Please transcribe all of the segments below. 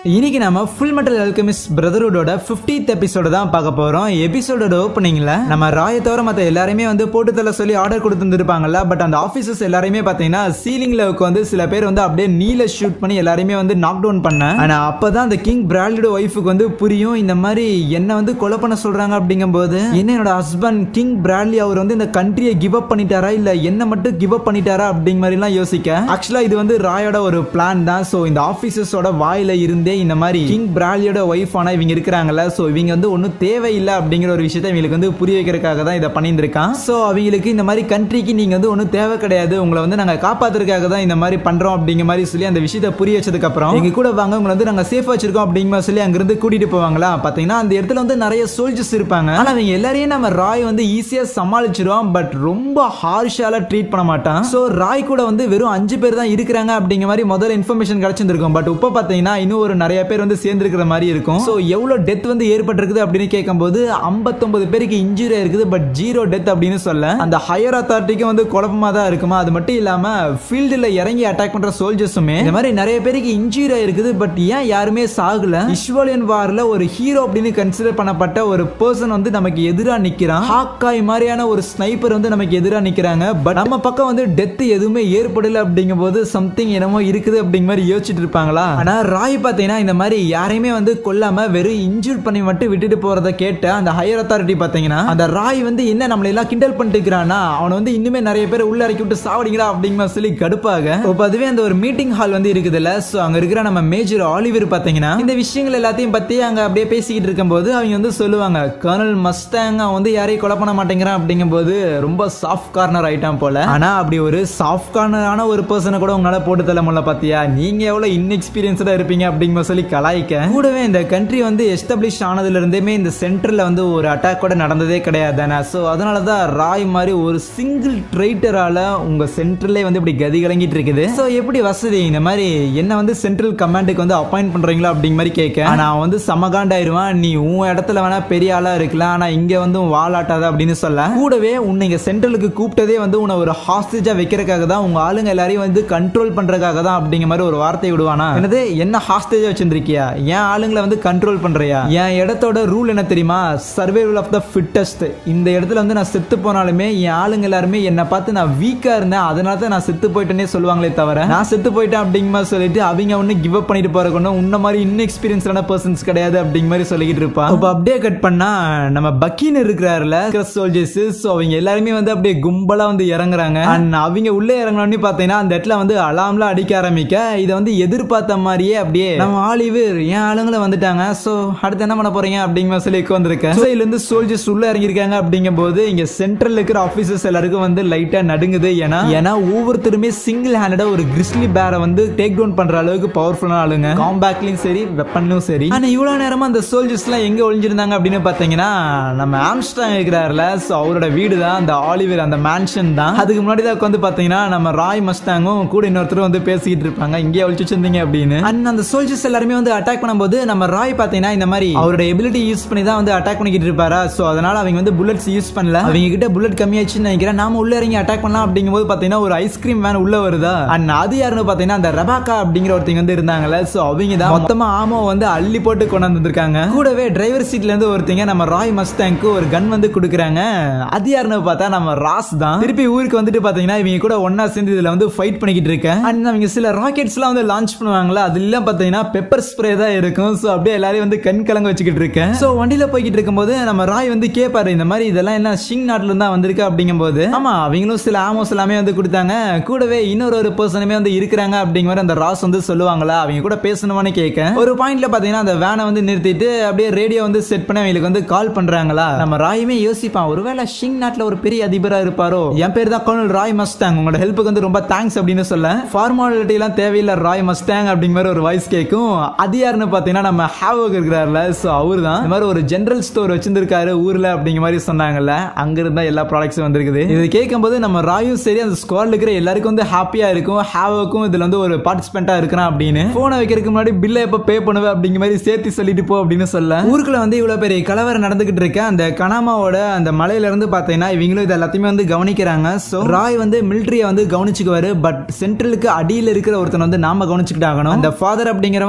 இன்னைக்கு நம்ம full metal alchemist பிரதர்ஹுட்டோட 50th எபிசோட தான் பார்க்க போறோம் எபிசோடோட ஓப்பனிங்ல நம்ம ராயை தவிர மத்த எல்லாருமே வந்து போட்டு தள்ள சொல்லி ஆர்டர் கொடுத்துருந்துருப்பாங்கல்ல பட் அந்த ஆபீசர்ஸ் எல்லாருமே பாத்தீங்கன்னா சீலிங்ல உட்காந்து சில பேர் வந்து அப்படியே நீல ஷூட் பண்ணி எல்லாரையுமே வந்து நாக் டவுன் பண்ண ஆனா அப்பதான் அந்த கிங் பிராட்லியோட ஒய்ஃபுக்கு வந்து புரியும் இந்த மாதிரி என்ன வந்து கொலை பண்ண சொல்றாங்க அப்படிங்கும்போது என்ன என்னோட ஹஸ்பண்ட் கிங் பிராட்லி அவர் வந்து இந்த கண்ட்ரியை கிவ் அப் பண்ணிட்டாரா இல்ல என்ன மட்டும் கிவ் அப் பண்ணிட்டாரா அப்படிங்கிற மாதிரி எல்லாம் யோசிக்க ஆக்சுவலா இது வந்து ராயோட ஒரு பிளான் தான் சோ இந்த ஆபீசர்ஸோட வாயில இருந்தே இந்த மாதிரி கிங் பிராலியோட ஒய்ஃப் ஆனா இவங்க இருக்கிறாங்கல்ல சோ இவங்க வந்து ஒன்றும் தேவையில்லை அப்படிங்கிற ஒரு விஷயத்த இவங்களுக்கு வந்து புரிய வைக்கிறதுக்காக தான் இதை பண்ணியிருந்திருக்கான் சோ அவங்களுக்கு இந்த மாதிரி கண்ட்ரிக்கு நீங்க வந்து ஒன்றும் தேவை கிடையாது உங்களை வந்து நாங்க காப்பாத்துறதுக்காக தான் இந்த மாதிரி பண்றோம் அப்படிங்கிற மாதிரி சொல்லி அந்த விஷயத்த புரிய வச்சதுக்கு அப்புறம் எங்க கூட வாங்க உங்களை வந்து நாங்க சேஃபா வச்சிருக்கோம் அப்படிங்கிற மாதிரி சொல்லி அங்கிருந்து கூட்டிட்டு போவாங்களா பாத்தீங்கன்னா அந்த இடத்துல வந்து நிறைய சோல்ஜர்ஸ் இருப்பாங்க ஆனா அவங்க எல்லாரையும் நம்ம ராய் வந்து ஈஸியா சமாளிச்சிருவோம் பட் ரொம்ப ஹார்ஷால ட்ரீட் பண்ண மாட்டான் சோ ராய் கூட வந்து வெறும் அஞ்சு பேர் தான் இருக்கிறாங்க அப்படிங்கிற மாதிரி முதல்ல இன்ஃபர்மேஷன் கிடைச்சிருக்கும் பட் இப்போ பாத்தீங்கன்னா இன்னும் ஒரு நிறைய பேர் வந்து சேர்ந்துருக்கிற மாதிரி இருக்கும் ஸோ எவ்வளோ டெத் வந்து ஏற்பட்டிருக்குது அப்படின்னு கேட்கும்போது ஐம்பத்தொன்பது பேருக்கு இன்ஜுரி இருக்குது பட் ஜீரோ டெத் அப்படின்னு சொல்ல அந்த ஹையர் அத்தாரிட்டிக்கும் வந்து குழப்பமா தான் இருக்குமா அது மட்டும் இல்லாம ஃபீல்டில் இறங்கி அட்டாக் பண்ற சோல்ஜர்ஸுமே இந்த மாதிரி நிறைய பேருக்கு இன்ஜுரி இருக்குது பட் ஏன் யாருமே சாகல இஸ்வாலியன் வார்ல ஒரு ஹீரோ அப்படின்னு கன்சிடர் பண்ணப்பட்ட ஒரு பர்சன் வந்து நமக்கு எதிராக நிக்கிறான் ஹாக்காய் மாதிரியான ஒரு ஸ்னைப்பர் வந்து நமக்கு எதிராக நிக்கிறாங்க பட் நம்ம பக்கம் வந்து டெத் எதுவுமே ஏற்படல அப்படிங்கும் போது சம்திங் என்னமோ இருக்குது அப்படிங்கிற மாதிரி யோசிச்சுட்டு இருப்பாங்களா ஆனா ராய் பாத்தீங்கன்னா இந்த மாதிரி யாரையுமே வந்து கொல்லாம வெறும் இன்ஜூர் பண்ணி மட்டும் விட்டுட்டு போறத கேட்ட அந்த ஹையர் அத்தாரிட்டி பாத்தீங்கன்னா அந்த ராய் வந்து என்ன நம்மள எல்லாம் கிண்டல் பண்ணிட்டு இருக்கிறானா அவன் வந்து இன்னுமே நிறைய பேர் உள்ள இறக்கி விட்டு சாவடிங்களா அப்படிங்கிற சொல்லி கடுப்பாக இப்போ அதுவே அந்த ஒரு மீட்டிங் ஹால் வந்து இருக்குதுல்ல சோ அங்க இருக்கிற நம்ம மேஜர் ஆலிவர் பாத்தீங்கன்னா இந்த விஷயங்கள் எல்லாத்தையும் பத்தி அங்க அப்படியே பேசிக்கிட்டு இருக்கும்போது அவங்க வந்து சொல்லுவாங்க கர்னல் மஸ்டாங் அவன் வந்து யாரையும் கொலை பண்ண மாட்டேங்கிறான் அப்படிங்கும்போது ரொம்ப சாஃப்ட் கார்னர் ஆயிட்டான் போல ஆனா அப்படி ஒரு சாஃப்ட் கார்னரான ஒரு பர்சனை கூட உங்களால போட்டு தள்ள முடியல பாத்தியா நீங்க எவ்வளவு இன்எக்ஸ்பீரியன்ஸ்டா இருப்பீங்க அப்படிங்கிற சொல்லி கலாய்க்க கூடவே இந்த கண்ட்ரி வந்து எஸ்டாப்ளிஷ் ஆனதுல இருந்துமே இந்த சென்டர்ல வந்து ஒரு அட்டாக் கூட நடந்ததே கிடையாது தானே ஸோ அதனால தான் ராய் மாதிரி ஒரு சிங்கிள் ட்ரைட்டரால உங்க சென்டர்லேயே வந்து இப்படி கதி கலங்கிட்டு இருக்குது ஸோ எப்படி வசதி இந்த மாதிரி என்ன வந்து சென்ட்ரல் கமாண்டுக்கு வந்து அப்பாயிண்ட் பண்றீங்களா அப்படிங்கிற மாதிரி கேட்க ஆனா அவன் வந்து சமகாண்டாயிருவான் நீ உன் இடத்துல வேணா பெரிய ஆளா இருக்கலாம் ஆனா இங்க வந்து உன் வாலாட்டாத அப்படின்னு சொல்ல கூடவே உன்னை இங்க சென்ட்ரலுக்கு கூப்பிட்டதே வந்து உன்னை ஒரு ஹாஸ்டேஜா வைக்கிறதுக்காக தான் உங்க ஆளுங்க எல்லாரையும் வந்து கண்ட்ரோல் பண்றதுக்காக தான் அப்படிங்கிற மாதிரி ஒரு வார்த்தை விடுவானா என்னது என்ன ஹாஸ்டேஜா வச்சிருந்திருக்கியா என் ஆளுங்களை வந்து கண்ட்ரோல் பண்றியா என் இடத்தோட ரூல் என்ன தெரியுமா சர்வைவல் ஆஃப் த ஃபிட்டஸ்ட் இந்த இடத்துல வந்து நான் செத்து போனாலுமே என் ஆளுங்க எல்லாருமே என்னை பார்த்து நான் வீக்கா இருந்தேன் அதனால தான் நான் செத்து போயிட்டேனே சொல்லுவாங்களே தவிர நான் செத்து போயிட்டேன் அப்படிங்கிற மாதிரி சொல்லிட்டு அவங்க ஒண்ணு கிவ் அப் பண்ணிட்டு போற கொண்டு உன்ன மாதிரி இன்எக்ஸ்பீரியன்ஸான பர்சன்ஸ் கிடையாது அப்படிங்கிற மாதிரி சொல்லிக்கிட்டு இருப்பான் அப்போ அப்படியே கட் பண்ணா நம்ம பக்கீன் இருக்கிறாருல சோல்ஜர்ஸ் ஸோ அவங்க எல்லாருமே வந்து அப்படியே கும்பலா வந்து இறங்குறாங்க அண்ட் அவங்க உள்ளே இறங்கினோடனே பார்த்தீங்கன்னா அந்த இடத்துல வந்து அலாம்லாம் அடிக்க ஆரம்பிக்க இதை வந்து எதிர்பார்த்த மாதிரியே அப்படியே நம்ம ஆலிவர் என் ஆளுங்களை வந்துட்டாங்க ஸோ அடுத்து என்ன பண்ண போறீங்க அப்படிங்கிற மாதிரி சொல்லி உட்காந்துருக்கேன் ஸோ இதுல இருந்து சோல்ஜர்ஸ் உள்ள இறங்கியிருக்காங்க அப்படிங்கும் போது இங்க சென்ட்ரல் இருக்கிற ஆபீசர்ஸ் எல்லாருக்கும் வந்து லைட்டா நடுங்குது ஏன்னா ஏன்னா ஒவ்வொருத்தருமே சிங்கிள் ஹேண்டடா ஒரு கிறிஸ்லி பேரை வந்து டேக் டவுன் பண்ற அளவுக்கு பவர்ஃபுல்லான ஆளுங்க காம்பேக்ட்லயும் சரி வெப்பன்லயும் சரி ஆனா இவ்வளவு நேரமா அந்த சோல்ஜர்ஸ் எல்லாம் எங்க ஒளிஞ்சிருந்தாங்க அப்படின்னு பாத்தீங்கன்னா நம்ம ஆம்ஸ்டாங் இருக்கிறாருல ஸோ அவரோட வீடு தான் அந்த ஆலிவர் அந்த மேன்ஷன் தான் அதுக்கு முன்னாடி தான் வந்து பாத்தீங்கன்னா நம்ம ராய் மஸ்டாங்கும் கூட இன்னொருத்தரும் வந்து பேசிக்கிட்டு இருப்பாங்க இங்கே ஒழிச்சு வச்சிருந்தீங்க அப்படின்னு அண்ட் அந்த சோல்ஜர்ஸ் எல்லாருமே வந்து அட்டாக் பண்ணும்போது நம்ம ராய் பாத்தீங்கன்னா இந்த மாதிரி அவரோட எபிலிட்டி யூஸ் பண்ணி தான் வந்து அட்டாக் பண்ணிக்கிட்டு இருப்பாரா ஸோ அதனால அவங்க வந்து புல்லட்ஸ் யூஸ் பண்ணல அவங்க கிட்ட புல்லட் கம்மியாச்சுன்னு நினைக்கிறேன் நாம உள்ள இறங்கி அட்டாக் பண்ணலாம் அப்படிங்கும்போது பாத்தீங்கன்னா ஒரு ஐஸ்கிரீம் வேன் உள்ள வருதா அண்ட் அது யாருன்னு பாத்தீங்கன்னா அந்த ரபாக்கா அப்படிங்கிற ஒருத்தங்க வந்து இருந்தாங்கல்ல ஸோ அவங்க தான் மொத்தமா ஆமோ வந்து அள்ளி போட்டு கொண்டாந்து வந்திருக்காங்க கூடவே டிரைவர் சீட்ல இருந்து ஒருத்தங்க நம்ம ராய் மஸ்டாங்க்கு ஒரு கன் வந்து கொடுக்குறாங்க அது யாருன்னு பார்த்தா நம்ம ராஸ் தான் திருப்பி ஊருக்கு வந்துட்டு பாத்தீங்கன்னா இவங்க கூட ஒன்னா சேர்ந்து இதுல வந்து ஃபைட் பண்ணிக்கிட்டு இருக்கேன் அண்ட் அவங்க சில ராக்கெட்ஸ் எல்லாம் வந்து லான்ச் பண்ணுவாங்களா அது எல்லாம் பாத்தீங்கன்னா பெப்பர் ஸ்ப்ரே தான் இருக்கும் ஸோ அப்படியே எல்லாரையும் வந்து கண் கலங்க வச்சுக்கிட்டு இருக்கேன் ஸோ வண்டியில போய்கிட்டு இருக்கும்போது நம்ம ராய் வந்து கேட்பாரு இந்த மாதிரி இதெல்லாம் என்ன ஷிங் நாட்டுல இருந்தா வந்திருக்கு அப்படிங்கும்போது ஆமா அவங்களும் சில ஆமோஸ் எல்லாமே வந்து கொடுத்தாங்க கூடவே இன்னொரு ஒரு பர்சனுமே வந்து இருக்கிறாங்க அப்படிங்கிற மாதிரி அந்த ராஸ் வந்து சொல்லுவாங்களா அவங்க கூட பேசணுமான்னு கேட்க ஒரு பாயிண்ட்ல பாத்தீங்கன்னா அந்த வேனை வந்து நிறுத்திட்டு அப்படியே ரேடியோ வந்து செட் பண்ணி அவங்களுக்கு வந்து கால் பண்றாங்களா நம்ம ராயுமே யோசிப்பான் ஒருவேளை ஷிங் நாட்டுல ஒரு பெரிய அதிபரா இருப்பாரோ என் பேர் தான் கர்னல் ராய் மஸ்டாங் உங்களோட ஹெல்ப்புக்கு வந்து ரொம்ப தேங்க்ஸ் அப்படின்னு சொல்ல ஃபார்மாலிட்டி எல்லாம் தேவையில்லை ராய் மஸ்டாங் அப்படிங்கிற மாதிரி ஒரு வாய்ஸ் கேட்கும் அது யாருன்னு பாத்தீங்கன்னா நம்ம ஹேவோக் இருக்கிறாருல ஸோ அவர் தான் இந்த மாதிரி ஒரு ஜென்ரல் ஸ்டோர் வச்சிருந்திருக்காரு ஊர்ல அப்படிங்கிற மாதிரி சொன்னாங்கல்ல அங்க இருந்தா எல்லா ப்ராடக்ட்ஸும் வந்திருக்குது இது கேட்கும்போது நம்ம ராயும் சரி அந்த ஸ்குவாட்ல இருக்கிற எல்லாருக்கும் வந்து ஹாப்பியா இருக்கும் ஹேவோக்கும் இதுல வந்து ஒரு பார்ட்டிசிபென்ட்டா இருக்கிறான் அப்படின்னு போனை வைக்கிறதுக்கு முன்னாடி பில்லை எப்ப பே பண்ணுவேன் அப்படிங்கிற மாதிரி சேர்த்து சொல்லிட்டு போ அப்படின்னு சொல்ல ஊருக்குள்ள வந்து இவ்வளவு பெரிய கலவரம் நடந்துகிட்டு இருக்க அந்த கனாமாவோட அந்த மலையில இருந்து பாத்தீங்கன்னா இவங்களும் இது எல்லாத்தையுமே வந்து கவனிக்கிறாங்க சோ ராய் வந்து மிலிட்டரியை வந்து கவனிச்சுக்குவாரு பட் சென்ட்ரலுக்கு அடியில் இருக்கிற ஒருத்தன் வந்து நாம கவனிச்சுக்கிட்டு ஆகணும் அந்த ஃபாதர் அப்படிங்கிறவன்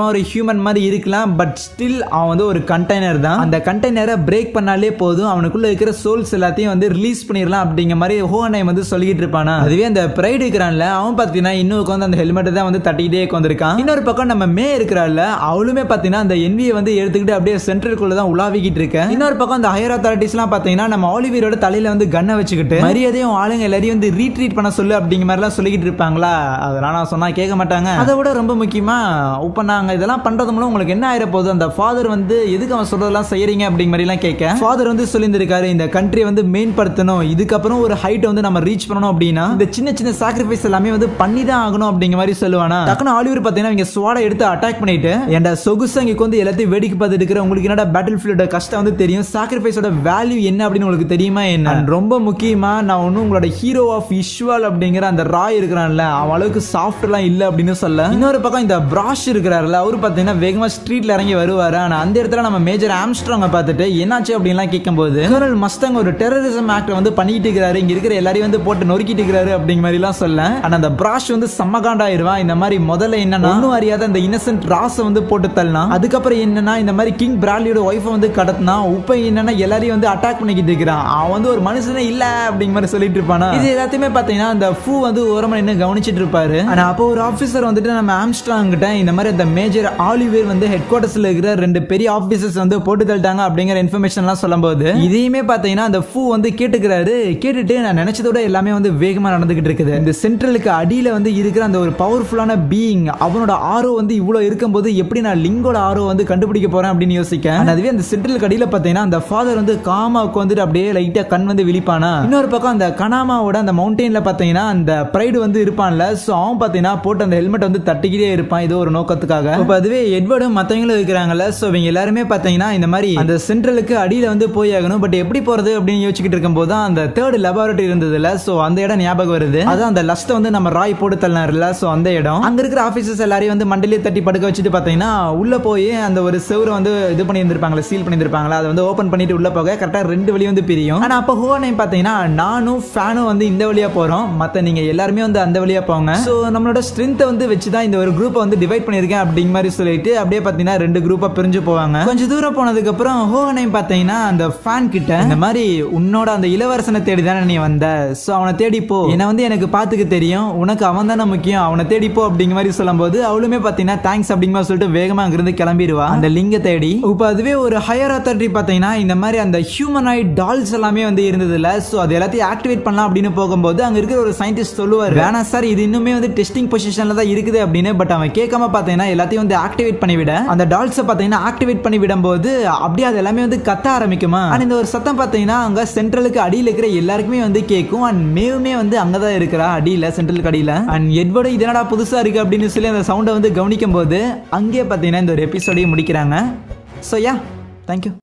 சாதாரண ஒரு ஹியூமன் மாதிரி இருக்கலாம் பட் ஸ்டில் அவன் வந்து ஒரு கண்டெய்னர் தான் அந்த கண்டெய்னரை பிரேக் பண்ணாலே போதும் அவனுக்குள்ள இருக்கிற சோல்ஸ் எல்லாத்தையும் வந்து ரிலீஸ் பண்ணிடலாம் அப்படிங்கிற மாதிரி ஹோஹனைம் வந்து சொல்லிட்டு இருப்பானா அதுவே அந்த பிரைடு இருக்கிறான்ல அவன் பார்த்தீங்கன்னா இன்னும் உட்காந்து அந்த ஹெல்மெட் தான் வந்து தட்டிக்கிட்டே உட்காந்துருக்கான் இன்னொரு பக்கம் நம்ம மே இருக்கிறாள்ல அவளுமே பார்த்தீங்கன்னா அந்த என்வியை வந்து எடுத்துக்கிட்டு அப்படியே சென்ட்ரலுக்குள்ள தான் உலாவிக்கிட்டு இருக்கேன் இன்னொரு பக்கம் அந்த ஹையர் அத்தாரிட்டிஸ்லாம் பார்த்தீங்கன்னா நம்ம ஆலிவியரோட தலையில வந்து கண்ணை வச்சுக்கிட்டு மரியாதையும் ஆளுங்க எல்லாரையும் வந்து ரீட்ரீட் பண்ண சொல்லு அப்படிங்கிற மாதிரிலாம் சொல்லிக்கிட்டு இருப்பாங்களா அதெல்லாம் நான் சொன்னா கேட்க மாட்டாங்க அதை விட ரொம்ப முக்கியமா இப்போ நாங்க இதெல்லாம் பண்றது மூலம் உங்களுக்கு என்ன ஆயிர போகுது அந்த ஃபாதர் வந்து எதுக்கு அவன் சொல்றதெல்லாம் செய்யறீங்க அப்படிங்கிற மாதிரிலாம் கேட்க ஃபாதர் வந்து சொல்லியிருந்திருக்காரு இந்த கண்ட்ரி வந்து மேம்படுத்தணும் இதுக்கப்புறம் ஒரு ஹைட்டை வந்து நம்ம ரீச் பண்ணணும் அப்படின்னா இந்த சின்ன சின்ன சாக்ரிஃபைஸ் எல்லாமே வந்து பண்ணி தான் ஆகணும் அப்படிங்கிற மாதிரி சொல்லுவானா டக்குனு ஆலிவர் பார்த்தீங்கன்னா இங்க ஸ்வாடை எடுத்து அட்டாக் பண்ணிட்டு என்ட சொகுசா இங்க வந்து எல்லாத்தையும் வேடிக்கை பார்த்துட்டு இருக்கிற உங்களுக்கு என்னடா பேட்டில் ஃபீல்டோட கஷ்டம் வந்து தெரியும் சாக்ரிஃபைஸோட வேல்யூ என்ன அப்படின்னு உங்களுக்கு தெரியுமா என்ன And ரொம்ப முக்கியமா நான் ஒன்னும் உங்களோட ஹீரோ ஆஃப் இஷ்வால் அப்படிங்கிற அந்த ராய் இருக்கிறான்ல அவன் அளவுக்கு சாஃப்ட்லாம் இல்ல அப்படின்னு சொல்ல இன்னொரு பக்கம் இந்த பிராஷ் இருக்கிறாருல அவரு பார்த்தீங்கன்னா வேகமா ஸ்ட்ரீட்ல இறங்கி வருவாரு ஆனா அந்த இடத்துல நம்ம மேஜர் ஆம்ஸ்ட்ராங்க பார்த்துட்டு என்னாச்சு அப்படின்லாம் கேட்கும்போது கர்னல் மஸ்தங் ஒரு டெரரிசம் ஆக்ட் வந்து பண்ணிட்டு இருக்கிறாரு இங்க இருக்கிற எல்லாரையும் வந்து போட்டு நொறுக்கிட்டு இருக்கிறாரு அப்படிங்கிற மாதிரி எல்லாம் சொல்ல ஆனா அந்த பிராஷ் வந்து செம்மகாண்டாயிருவான் இந்த மாதிரி முதல்ல என்னன்னா ஒன்னும் அறியாத அந்த இன்னசென்ட் ராஸ வந்து போட்டு தள்ளலாம் அதுக்கப்புறம் என்னன்னா இந்த மாதிரி கிங் பிராட்லியோட ஒய்ஃபை வந்து கடத்தினா உப்ப என்னன்னா எல்லாரையும் வந்து அட்டாக் பண்ணிக்கிட்டு இருக்கிறான் அவன் வந்து ஒரு மனுஷனே இல்ல அப்படிங்கிற மாதிரி சொல்லிட்டு இருப்பானா இது எல்லாத்தையுமே பாத்தீங்கன்னா அந்த ஃபூ வந்து ஓரமா நின்று கவனிச்சிட்டு இருப்பாரு ஆனா அப்போ ஒரு ஆபீசர் வந்துட்டு நம்ம ஆம்ஸ்ட்ராங் கிட்ட இந்த மாதிரி அந்த மேஜர் ஆலிவேர் வந்து ஹெட் குவார்டர்ஸ்ல இருக்கிற ரெண்டு பெரிய ஆபீசர்ஸ் வந்து போட்டு தள்ளிட்டாங்க அப்படிங்கிற இன்ஃபர்மேஷன் எல்லாம் சொல்லும்போது இதையுமே பாத்தீங்கன்னா அந்த ஃபூ வந்து கேட்டுக்கிறாரு கேட்டுட்டு நான் நினைச்சதோட எல்லாமே வந்து வேகமா நடந்துகிட்டு இருக்குது இந்த சென்ட்ரலுக்கு அடியில வந்து இருக்கிற அந்த ஒரு பவர்ஃபுல்லான பீயிங் அவனோட ஆரோ வந்து இவ்வளவு இருக்கும்போது எப்படி நான் லிங்கோட ஆரோ வந்து கண்டுபிடிக்க போறேன் அப்படின்னு யோசிக்க And அதுவே அந்த சென்ட்ரலுக்கு அடியில பாத்தீங்கன்னா அந்த ஃபாதர் வந்து காமா உட்காந்துட்டு அப்படியே லைட்டா கண் வந்து விழிப்பானா இன்னொரு பக்கம் அந்த கனாமாவோட அந்த மவுண்டெயின்ல பாத்தீங்கன்னா அந்த பிரைடு வந்து இருப்பான்ல சோ அவன் பாத்தீங்கன்னா போட்டு அந்த ஹெல்மெட் வந்து தட்டிக்கிட்டே இருப்பான் இது ஒரு நோக்கத்துக்காக இப்ப அதுவே எட்வர்டும் மத்தவங்களும் இருக்கிறாங்கல்ல சோ இவங்க எல்லாருமே பாத்தீங்கன்னா இந்த மாதிரி அந்த சென்ட்ரலுக்கு அடியில வந்து போய் ஆகணும் பட் எப்படி போறது அப்படின்னு யோசிச்சுக்கிட்டு இருக்கும்போது தான் அந்த தேர்ட் லெபார்டரி இருந்ததுல சோ அந்த இடம் ஞாபகம் வருது அதான் அந்த லஸ்ட்டை வந்து நம்ம ராய் போட்டு தள்ளினார்ல சோ அந்த இடம் அங்க இருக்கிற ஆபீசர்ஸ் எல்லாரையும் வந்து மண்டலே தட்டி படுக்க வச்சுட்டு பாத்தீங்கன்னா உள்ள போய் அந்த ஒரு செவரை வந்து இது பண்ணி இருந்திருப்பாங்களா சீல் பண்ணி இருந்திருப்பாங்களா அதை வந்து ஓபன் பண்ணிட்டு உள்ள போக கரெக்டா ரெண்டு வழி வந்து பிரியும் ஆனா அப்ப ஹோ நேம் பாத்தீங்கன்னா நானும் ஃபேனும் வந்து இந்த வழியா போறோம் மத்த நீங்க எல்லாருமே வந்து அந்த வழியா போங்க சோ நம்மளோட ஸ்ட்ரென்த்தை வந்து வச்சுதான் இந்த ஒரு குரூப்பை வந்து டிவைட் பண்ணிருக்கேன் அப்படிங்கிற மாதிரி சொல்லிட்டு அப்படியே பாத்தீங்கன்னா ரெண்டு குரூப்பா பிரிஞ்சு போவாங்க கொஞ்சம் தூரம் போனதுக்கு அப்புறம் ஹோ நேம் பாத்தீங்கன்னா அந்த ஃபேன் கிட்ட இந்த மாதிரி உன்னோட அந்த இளவரசனை தேடி தானே நீ வந்த சோ அவனை தேடி போ என்ன வந்து எனக்கு பாத்துக்க தெரியும் உனக்கு அவன் தானே முக்கியம் அவனை தேடி போ அப்படிங்கிற மாதிரி சொல்லும்போது அவளுமே பாத்தீங்கன்னா தேங்க்ஸ் அப்படிங்கிற மாதிரி சொல்லிட்டு வேகமா அங்கிருந்து கிளம்பிடுவா அந்த லிங்க தேடி இப்போ அதுவே ஒரு ஹையர் அத்தாரிட்டி பாத்தீங்கன்னா இந்த மாதிரி அந்த ஹியூமனாய்ட் டால்ஸ் எல்லாமே வந்து இருந்தது இல்ல சோ அது எல்லாத்தையும் ஆக்டிவேட் பண்ணலாம் அப்படின்னு போகும்போது அங்க இருக்கிற ஒரு சயின்டிஸ்ட் சொல்லுவார் வேணாம் சார் இது இன்னுமே வந்து டெஸ்டிங் பொசிஷன்ல தான் இருக்குது அப்படின்னு பட் அவன் கேட்காம பாத்தீங்கன்னா எல்லாத்தையும் வந்து ஆக்டிவேட் பண்ணி விட அந்த டால்ஸை பாத்தீங்கன்னா ஆக்டிவேட் பண்ணி விடும்போது அப்படியே அது எல்லாமே வந்து கத்த ஆரம்பிக்குமா அண்ட் இந்த ஒரு சத்தம் பாத்தீங்கன்னா அங்க சென்ட்ரலுக்கு அடியில இருக்கிற எல்லாருக்குமே வந்து கேட்கும் அண்ட் மேவுமே வந்து அங்கதான் இருக்கிறா அடியில சென்ட்ரலுக்கு அடியில அண்ட் எட்வர்டு இது என்னடா புதுசா இருக்கு அப்படின்னு சொல்லி அந்த சவுண்டை வந்து கவனிக்கும் போது அங்கேயே பாத்தீங்கன்னா இந்த ஒரு எபிசோடையும் முடிக்கிறாங்க ஸோ யா தேங்க்யூ